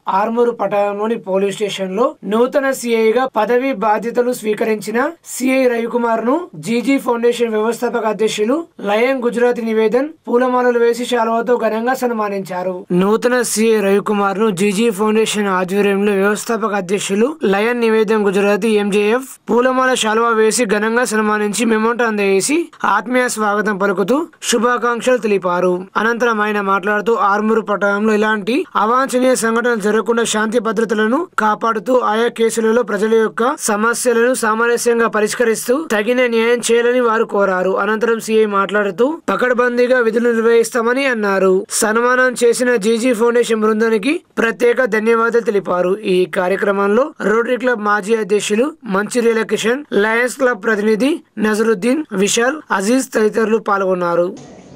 ఆర్మూరు పట్టణంలోని police station లో నూతన సిఐగా పదవి బాధ్యతలు స్వీకరించిన సిఐ రవికుమార్ ను జీజీ ఫౌండేషన్ వ్యవస్థాపక అధ్యక్షులు లయన్ గుజరాతీ నివేదన్ పూలమాలలు వేసి శాలువాతో ఘనంగా సన్మానించారు నూతన సిఐ రవికుమార్ ను జీజీ ఫౌండేషన్ ఆధ్వర్యంలో వ్యవస్థాపక అధ్యక్షులు లయన్ నివేదన్ గుజరాతీ ఎంజేఎఫ్ పూలమాల శాలువా వేసి ఘనంగా సన్మానించి మెమోంటో అందజేసి ఆత్మీయ స్వాగతం పలుకుతూ శుభాకాంక్షలు తెలిపారు అనంతరం ఆయన మాట్లాడుతూ ఆర్మూరు పట్టణంలో ఇలాంటి అవాంఛనీయ సంఘటనలు జరగకుండా శాంతి భద్రతలను కాపాడుతూ ఆయా కేసులలో ప్రజల యొక్క సమస్యలను సామరస్యంగా పరిష్కరిస్తూ తగిన న్యాయం చేయాలని వారు కోరారు అనంతరం సీఐ మాట్లాడుతూ పకడ్బందీగా విధులు నిర్వహిస్తామని అన్నారు సన్మానం చేసిన జీజీ ఫౌండేషన్ బృందానికి ప్రత్యేక ధన్యవాదాలు తెలిపారు ఈ కార్యక్రమంలో రోటరీ క్లబ్ మాజీ అధ్యక్షులు మంచిర్యాల కిషన్ లయన్స్ క్లబ్ ప్రతినిధి నజరుద్దీన్ విశాల్ అజీజ్ తదితరులు పాల్గొన్నారు